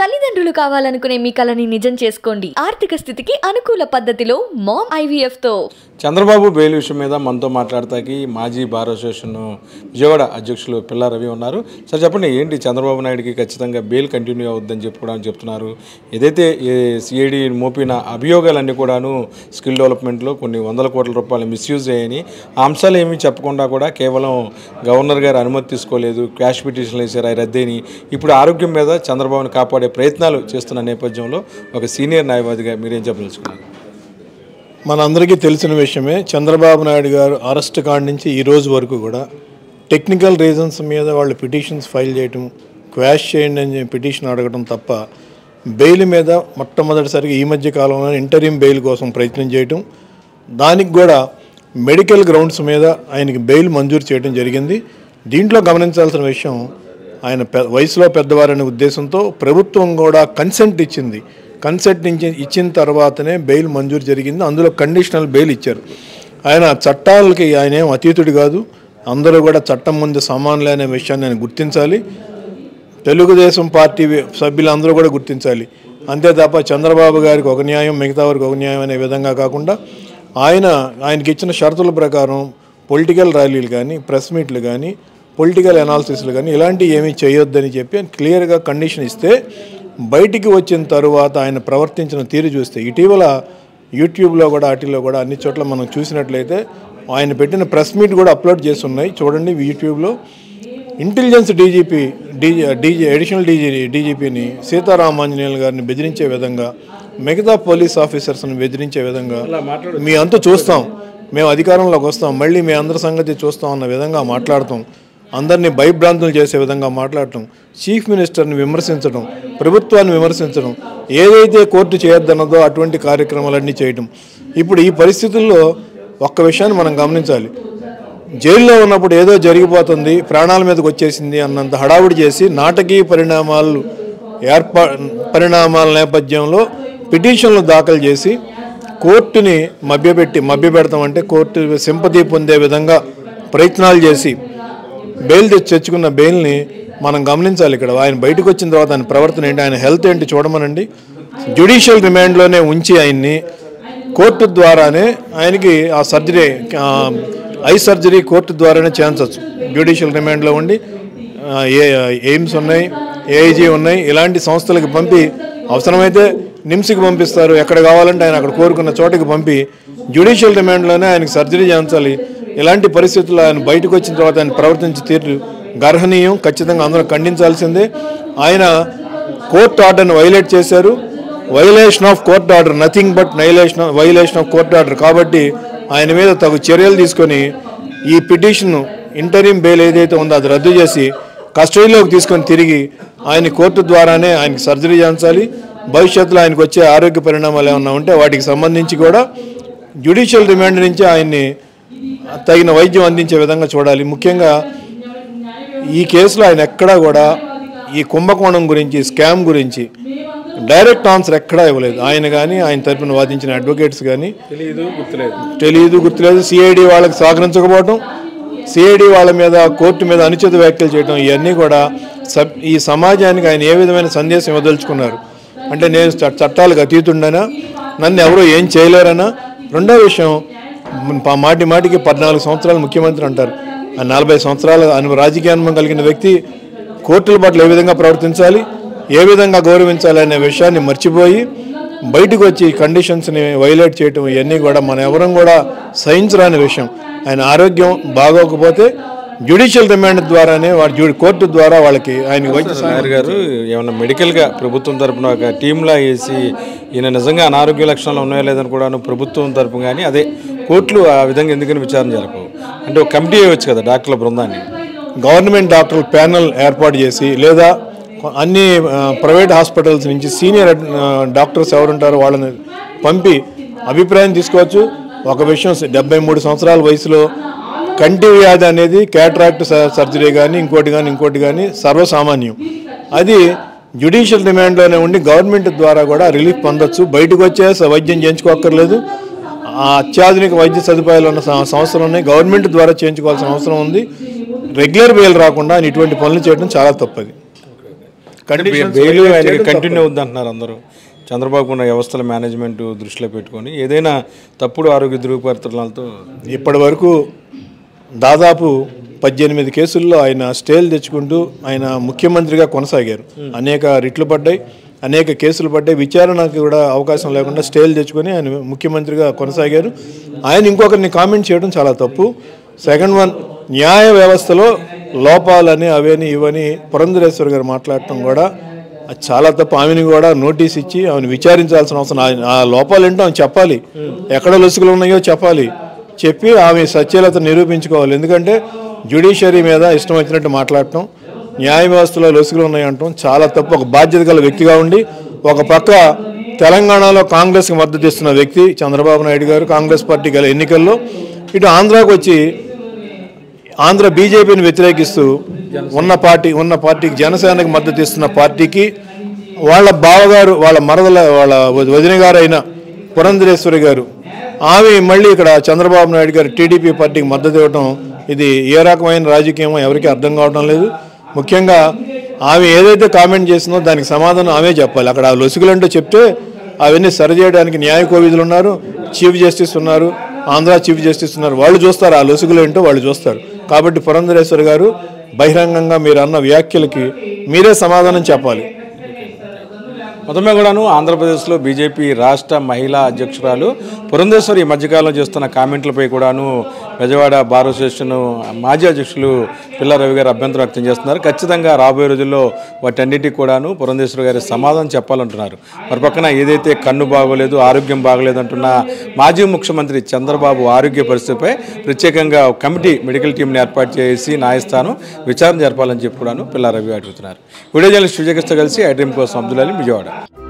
తల్లిదండ్రులు కావాలనుకునే మీ కలని నిజం చేసుకోండి ఆర్థిక స్థితికి అనుకూల పద్ధతిలో మామ్ ఐవీఎఫ్ తో చంద్రబాబు బెయిల్ విషయం మీద మనతో మాట్లాడతాకి మాజీ బార్ అసోసియేషన్ విజయవాడ అధ్యక్షులు పిల్ల రవి ఉన్నారు సార్ చెప్పండి ఏంటి చంద్రబాబు నాయుడుకి ఖచ్చితంగా బెయిల్ కంటిన్యూ అవుద్దని చెప్పి కూడా చెప్తున్నారు ఏదైతే సిఐడి మోపిన అభియోగాలన్నీ కూడాను స్కిల్ డెవలప్మెంట్లో కొన్ని వందల కోట్ల రూపాయలు మిస్యూజ్ అయ్యాయని ఆ అంశాలు ఏమీ చెప్పకుండా కూడా కేవలం గవర్నర్ గారు అనుమతి తీసుకోలేదు క్యాష్ పిటిషన్లు వేసారు అవి రద్దేని ఇప్పుడు ఆరోగ్యం మీద చంద్రబాబును కాపాడే ప్రయత్నాలు చేస్తున్న నేపథ్యంలో ఒక సీనియర్ న్యాయవాదిగా మీరేం చెప్పదలుచుకున్నారు మనందరికీ తెలిసిన విషయమే చంద్రబాబు నాయుడు గారు అరెస్ట్ కాడి నుంచి ఈ రోజు వరకు కూడా టెక్నికల్ రీజన్స్ మీద వాళ్ళు పిటిషన్స్ ఫైల్ చేయటం క్వాష్ చేయండి అని చెప్పి పిటిషన్ అడగడం తప్ప బెయిల్ మీద మొట్టమొదటిసారిగా ఈ మధ్య కాలంలో ఇంటరీం బెయిల్ కోసం ప్రయత్నం చేయటం దానికి కూడా మెడికల్ గ్రౌండ్స్ మీద ఆయనకి బెయిల్ మంజూరు చేయడం జరిగింది దీంట్లో గమనించాల్సిన విషయం ఆయన పె వయసులో పెద్దవారనే ఉద్దేశంతో ప్రభుత్వం కూడా కన్సెంట్ ఇచ్చింది కన్సెంట్ ఇచ్చి ఇచ్చిన తర్వాతనే బెయిల్ మంజూరు జరిగింది అందులో కండిషనల్ బెయిల్ ఇచ్చారు ఆయన చట్టాలకి ఆయన ఏం అతీతుడు కాదు అందరూ కూడా చట్టం ముందు సమానులే అనే విషయాన్ని ఆయన గుర్తించాలి తెలుగుదేశం పార్టీ సభ్యులందరూ కూడా గుర్తించాలి అంతే తప్ప చంద్రబాబు గారికి ఒక న్యాయం మిగతా వారికి ఒక న్యాయం అనే విధంగా కాకుండా ఆయన ఆయనకి ఇచ్చిన షరతుల ప్రకారం పొలిటికల్ ర్యాలీలు కానీ ప్రెస్ మీట్లు కానీ పొలిటికల్ అనాలిసిస్లు కానీ ఇలాంటివి ఏమీ చేయొద్దని చెప్పి ఆయన క్లియర్గా కండిషన్ ఇస్తే బయటికి వచ్చిన తరువాత ఆయన ప్రవర్తించిన తీరు చూస్తే ఇటీవల యూట్యూబ్లో కూడా వాటిల్లో కూడా అన్ని చోట్ల మనం చూసినట్లయితే ఆయన పెట్టిన ప్రెస్ మీట్ కూడా అప్లోడ్ చేసి ఉన్నాయి చూడండి యూట్యూబ్లో intelligence DGP DG DG additional DG డీజీపీని సీతారామాంజనేయులు గారిని బెదిరించే విధంగా మిగతా పోలీస్ ఆఫీసర్స్ని బెదిరించే విధంగా మీ అంతా చూస్తాం మేము అధికారంలోకి వస్తాం మళ్ళీ మీ అందరి సంగతి చూస్తాం అన్న విధంగా మాట్లాడతాం అందరినీ భయభ్రాంతులు చేసే విధంగా మాట్లాడటం చీఫ్ మినిస్టర్ని విమర్శించడం ప్రభుత్వాన్ని విమర్శించడం ఏదైతే కోర్టు చేయొద్దన్నదో అటువంటి కార్యక్రమాలన్నీ చేయటం ఇప్పుడు ఈ పరిస్థితుల్లో ఒక్క విషయాన్ని మనం గమనించాలి జైల్లో ఉన్నప్పుడు ఏదో జరిగిపోతుంది ప్రాణాల మీదకి వచ్చేసింది అన్నంత హడావుడి చేసి నాటకీయ పరిణామాలు ఏర్పా పరిణామాల నేపథ్యంలో పిటిషన్లు దాఖలు చేసి కోర్టుని మభ్యపెట్టి మభ్యపెడతాం అంటే కోర్టు సింపతి పొందే విధంగా ప్రయత్నాలు చేసి బెయిల్ తెచ్చి తెచ్చుకున్న బెయిల్ని మనం గమనించాలి ఇక్కడ ఆయన బయటకు వచ్చిన తర్వాత ఆయన ప్రవర్తన ఏంటి ఆయన హెల్త్ ఏంటి చూడమనండి జ్యుడిషియల్ రిమాండ్లోనే ఉంచి ఆయన్ని కోర్టు ద్వారానే ఆయనకి ఆ సర్జరీ ఆ, ఐ సర్జరీ కోర్టు ద్వారానే చేయించవచ్చు జ్యుడిషియల్ రిమాండ్లో ఉండి ఆ, ఏ ఎయిమ్స్ ఉన్నాయి ఏఐజీ ఉన్నాయి ఇలాంటి సంస్థలకు పంపి అవసరమైతే నిమ్స్కి పంపిస్తారు ఎక్కడ కావాలంటే ఆయన అక్కడ కోరుకున్న చోటకి పంపి జ్యుడిషియల్ రిమాండ్లోనే ఆయనకి సర్జరీ చేయించాలి ఇలాంటి పరిస్థితుల్లో ఆయన బయటకు వచ్చిన తర్వాత ఆయన ప్రవర్తించే తీరు గర్హనీయం ఖచ్చితంగా అందరూ ఖండించాల్సిందే ఆయన కోర్టు ఆర్డర్ని వైలేట్ చేశారు violation of court order nothing but violation violation of court order కాబట్టి ఆయన మీద తగు చర్యలు తీసుకొని ఈ పిటిషన్ ఇంటరీం బెయిల్ ఏదైతే ఉందో అది రద్దు చేసి కస్టడీలోకి తీసుకొని తిరిగి ఆయన కోర్టు ద్వారానే ఆయనకి సర్జరీ చేయించాలి భవిష్యత్తులో ఆయనకు వచ్చే ఆరోగ్య పరిణామాలు ఏమన్నా ఉంటే వాటికి సంబంధించి కూడా జ్యుడిషియల్ రిమాండ్ నుంచి ఆయన్ని తగిన వైద్యం అందించే విధంగా చూడాలి ముఖ్యంగా ఈ కేసులో ఆయన ఎక్కడా కూడా ఈ కుంభకోణం గురించి స్కామ్ గురించి డైరెక్ట్ ఆన్సర్ ఎక్కడా ఇవ్వలేదు ఆయన కానీ ఆయన తరపున వాదించిన అడ్వకేట్స్ కానీ తెలియదు గుర్తులేదు తెలియదు గుర్తులేదు సిఐడి వాళ్ళకి సహకరించకపోవడం సిఐడి వాళ్ళ మీద కోర్టు మీద అనుచిత వ్యాఖ్యలు చేయడం ఇవన్నీ కూడా సబ్ ఈ సమాజానికి ఆయన ఏ విధమైన సందేశం ఇవ్వదలుచుకున్నారు అంటే నేను చ- చట్టాలకు అతీతుండనా నన్ను ఎవరో ఏం చేయలేరనా రెండో విషయం మ్, పా- మాటి మాటికి పద్నాలుగు సంవత్సరాలు ముఖ్యమంత్రి అంటారు ఆ నలభై సంవత్సరాల అను రాజకీయ అనుభవం కలిగిన వ్యక్తి కోర్టుల పట్ల ఏ విధంగా ప్రవర్తించాలి ఏ విధంగా గౌరవించాలి అనే విషయాన్ని మర్చిపోయి బయటకు వచ్చి కండిషన్స్ని వైలేట్ చేయటం ఇవన్నీ కూడా మన ఎవరం కూడా సహించరాని విషయం ఆయన ఆరోగ్యం బాగోకపోతే జ్యుడిషియల్ రిమాండ్ ద్వారానే వాడు జ్యు కోర్టు ద్వారా వాళ్ళకి ఆయన వైద్య సహాయం నాయర్ గారు ఏమన్నా మెడికల్గా ప్రభుత్వం తరపున ఒక టీంలా వేసి ఈయన నిజంగా అనారోగ్య లక్షణాలు ఉన్నాయో లేదని కూడాను ప్రభుత్వం తరపు కానీ అదే కోర్టులు ఆ విధంగా ఎందుకని విచారణ జరపవు అంటే ఒక కమిటీ వేయవచ్చు కదా డాక్టర్ల బృందాన్ని గవర్నమెంట్ డాక్టర్ ప్యానల్ ఏర్పాటు చేసి లేదా అన్ని ఆ, ప్రైవేట్ హాస్పిటల్స్ నుంచి సీనియర్ ఆ, డాక్టర్స్ ఎవరుంటారో వాళ్ళని పంపి అభిప్రాయం తీసుకోవచ్చు ఒక విషయం డెబ్బై మూడు సంవత్సరాల వయసులో కంటి వ్యాధి అనేది క్యాట్రాక్ట్ సర్జరీ కానీ ఇంకోటి కానీ ఇంకోటి కానీ సర్వసామాన్యం అది జ్యుడిషియల్ రిమాండ్లోనే ఉండి గవర్నమెంట్ ద్వారా కూడా రిలీఫ్ పొందొచ్చు బయటకు వచ్చే స- వైద్యం చేయించుకోక్కర్లేదు ఆ అత్యాధునిక వైద్య సదుపాయాలు ఉన్న సం- సంస్థలు ఉన్నాయి గవర్నమెంట్ ద్వారా చేయించుకోవాల్సిన అవసరం ఉంది రెగ్యులర్ బెయిల్ రాకుండా ఆయన ఇటువంటి పనులు చేయడం చాలా తప్పది కండిషన్స్ బెయిల్ violate ఆయనకి చేయడం కంటిన్యూ అవుద్ది అంటున్నారు అందరూ చంద్రబాబు ఉన్న వ్యవస్థల మేనేజ్మెంట్ దృష్టిలో పెట్టుకొని ఏదైనా తప్పుడు ఆరోగ్య ధృవపత్రాలతో ఇప్పటి వరకు దాదాపు పద్దెనిమిది కేసుల్లో ఆయన స్టేలు తెచ్చుకుంటూ ఆయన ముఖ్యమంత్రిగా కొనసాగారు అనేక రిట్లు పడ్డాయి అనేక కేసులు పడ్డాయి విచారణకు కూడా అవకాశం లేకుండా స్టేలు తెచ్చుకొని ఆయన ముఖ్యమంత్రిగా కొనసాగారు ఆయన ఇంకొకరిని కామెంట్ చేయడం చాలా తప్పు సెకండ్ వన్ న్యాయ వ్యవస్థలో లోపాలని అవని ఇవని పురంధరేశ్వర్ గారు మాట్లాడటం కూడా అది చాలా తప్పు ఆమెను కూడా నోటీస్ ఇచ్చి ఆమెను విచారించాల్సిన అవసరం ఆ- ఆ లోపాలు ఏంటో ఆమె చెప్పాలి ఎక్కడ లొసుగులు ఉన్నాయో చెప్పాలి చెప్పి ఆమె సత్యలత నిరూపించుకోవాలి ఎందుకంటే జ్యుడిషియరీ మీద ఇష్టం వచ్చినట్టు మాట్లాడటం న్యాయ వ్యవస్థలో లొసుగులు ఉన్నాయంటాం చాలా తప్పు ఒక బాధ్యత గల వ్యక్తిగా ఉండి ఒక పక్క తెలంగాణలో కాంగ్రెస్కి మద్దతు ఇస్తున్న వ్యక్తి చంద్రబాబు నాయుడు గారు కాంగ్రెస్ పార్టీ గల ఎన్నికల్లో ఇటు ఆంధ్రాకు వచ్చి ఆంధ్ర బీజేపీని వ్యతిరేకిస్తూ ఉన్న పార్టీ ఉన్న పార్టీకి జనసేనకి మద్దతు ఇస్తున్న పార్టీకి వాళ్ళ బావగారు వాళ్ళ మరదల వాళ్ళ వదిన గారు అయిన పురంధరేశ్వరి గారు ఆమె మళ్ళీ ఇక్కడ చంద్రబాబు నాయుడు గారు టీడీపీ పార్టీకి మద్దతు ఇవ్వడం ఇది ఏ రకమైన రాజకీయమో ఎవరికీ అర్థం కావడం లేదు ముఖ్యంగా ఆమె ఏదైతే కామెంట్ చేసిందో దానికి సమాధానం ఆమె చెప్పాలి అక్కడ ఆ లొసుగులంటూ చెప్తే అవన్నీ సరిచేయడానికి న్యాయ కోవిదులు ఉన్నారు చీఫ్ జస్టిస్ ఉన్నారు ఆంధ్ర చీఫ్ జస్టిస్ ఉన్నారు వాళ్ళు చూస్తారు ఆ లొసుగులు ఏంటో వాళ్ళు చూస్తారు కాబట్టి పురంధరేశ్వర్ గారు బహిరంగంగా మీరు అన్న వ్యాఖ్యలకి మీరే సమాధానం చెప్పాలి మొత్తమే కూడాను ఆంధ్రప్రదేశ్లో బీజేపీ రాష్ట్ర మహిళా అధ్యక్షురాలు పురంధేశ్వరి ఈ మధ్యకాలంలో చేస్తున్న కామెంట్లపై కూడాను బెజవాడ బార్ అసోసియేషన్ మాజీ అధ్యక్షులు పిల్ల రవి గారు అభ్యంతరం వ్యక్తం చేస్తున్నారు ఖచ్చితంగా రాబోయే రోజుల్లో వాటన్నిటికీ కూడాను పురంధేశ్వరి గారి సమాధానం చెప్పాలంటున్నారు మరి పక్కన ఏదైతే కన్ను బాగోలేదు ఆరోగ్యం బాగలేదు అంటున్న మాజీ ముఖ్యమంత్రి చంద్రబాబు ఆరోగ్య పరిస్థితిపై ప్రత్యేకంగా ఒక కమిటీ మెడికల్ టీంని ఏర్పాటు చేసి న్యాయస్థానం విచారణ జరపాలని చెప్పి కూడాను పిల్ల రవి అడుగుతున్నారు వీడియో జర్నలిస్ట్ విజయకృష్ణ కలిసి ఐ డ్రీమ్ కోసం అబ్దుల్ అలీ విజయవాడ